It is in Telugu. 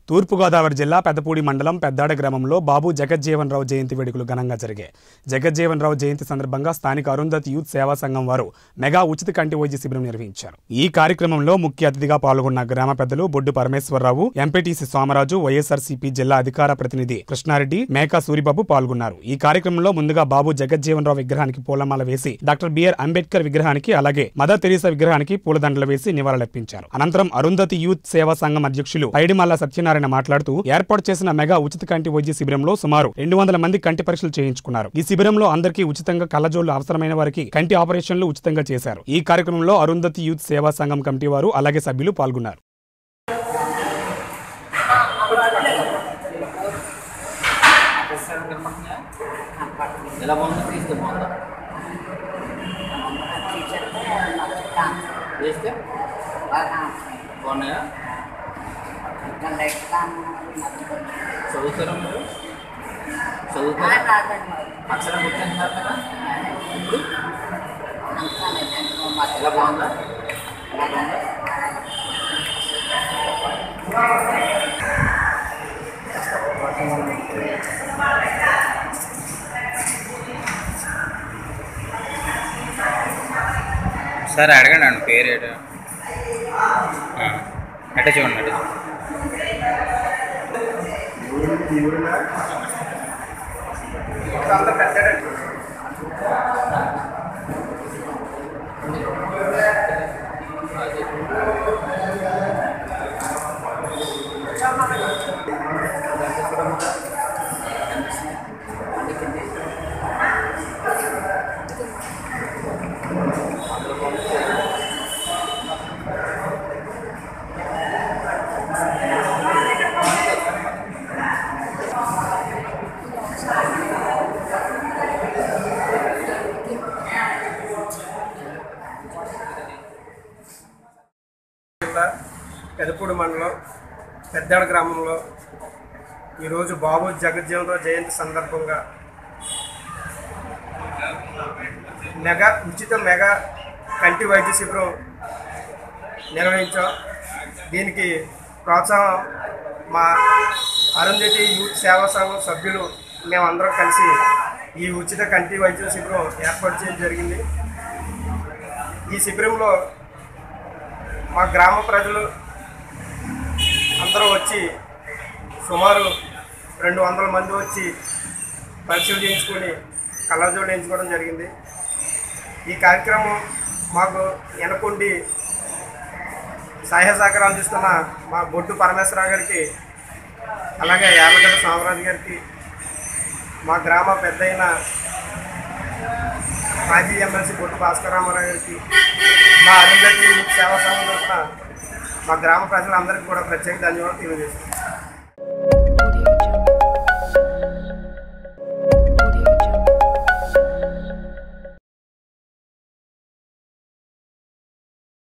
తూర్పుగోదావరి జిల్లా పెద్దపూడి మండలం పెద్దాడ గ్రామంలో బాబు జగజ్జీవన్ రావు జయంతి వేడుకలు ఘనంగా జరిగాయి జగజ్జీవన్ రావు జయంతి సందర్భంగా స్థానిక అరుంధతి యూత్ సేవా సంఘం వారు మెగా ఉచిత కంటి వైద్య శిబిరం నిర్వహించారు ఈ కార్యక్రమంలో ముఖ్య అతిథిగా పాల్గొన్న గ్రామ పెద్దలు బొడ్డు పరమేశ్వరరావు ఎంపీటీసీ సోమరాజు వైఎస్ఆర్సీపీ జిల్లా అధికార ప్రతినిధి కృష్ణారెడ్డి మేకా సూరిబాబు పాల్గొన్నారు ఈ కార్యక్రమంలో ముందుగా బాబు జగజ్జీవన్ రావు విగ్రహానికి పూలమాల వేసి డాక్టర్ బిఆర్ అంబేద్కర్ విగ్రహానికి అలాగే మదర్ తెరీసా విగ్రహానికి పూలదండలు వేసి నివాళులర్పించారు అనంతరం అరుంధతి యూత్ సేవా సంఘం అధ్యక్షులు పైడిమల్ల సత్యనారాయణ మాట్లాడుతూ ఏర్పాటు చేసిన మెగా ఉచిత కంటి వైద్య శిబిరంలో సుమారు రెండు వందల మంది కంటి పరీక్షలు చేయించుకున్నారు ఈ శిబిరంలో అందరికీ ఉచితంగా కళ్ళజోళ్లు అవసరమైన వారికి కంటి ఆపరేషన్లు ఉచితంగా చేశారు ఈ కార్యక్రమంలో అరుంధతి యూత్ సేవా సంఘం కమిటీ వారు అలాగే సభ్యులు పాల్గొన్నారు ఎలా బాగుందో తీస్తే బాగుందా చేస్తే బాగున్నాయా చదువుతారా మీరు చదువుతారా అక్షరం గుర్తింటున్నారు కదా ఇప్పుడు ఎలా బాగుందా ఎలా బాగుందా సార్ అడగండి అండి పేరు ఏడు అట్ట చూడండి అట్ట చూడండి జిల్లా పెదపూడి మండలం పెద్దాడ గ్రామంలో ఈరోజు బాబు జగజ్జీవనరావు జయంతి సందర్భంగా మెగా ఉచిత మెగా కంటి వైద్య శిబిరం నిర్వహించాం దీనికి ప్రోత్సాహం మా అరుంధతి యూత్ సేవా సంఘం సభ్యులు మేమందరం కలిసి ఈ ఉచిత కంటి వైద్య శిబిరం ఏర్పాటు చేయడం జరిగింది ఈ శిబిరంలో మా గ్రామ ప్రజలు అందరూ వచ్చి సుమారు రెండు వందల మంది వచ్చి పరీక్షలు చేయించుకొని కళ్ళజోడు వేయించుకోవడం జరిగింది ఈ కార్యక్రమం మాకు వెనకుండి సహాయ సహకారం అందిస్తున్న మా బొడ్డు పరమేశ్వరరావు గారికి అలాగే యామగడ్డ సోమరాజు గారికి మా గ్రామ పెద్ద అయిన మాజీ ఎమ్మెల్సీ బొట్టు భాస్కర్ రామారావు గారికి మా అరుంధతి సేవా సంఘం తరఫున మా గ్రామ ప్రజలందరికీ కూడా ప్రత్యేక ధన్యవాదాలు తెలియజేస్తున్నాను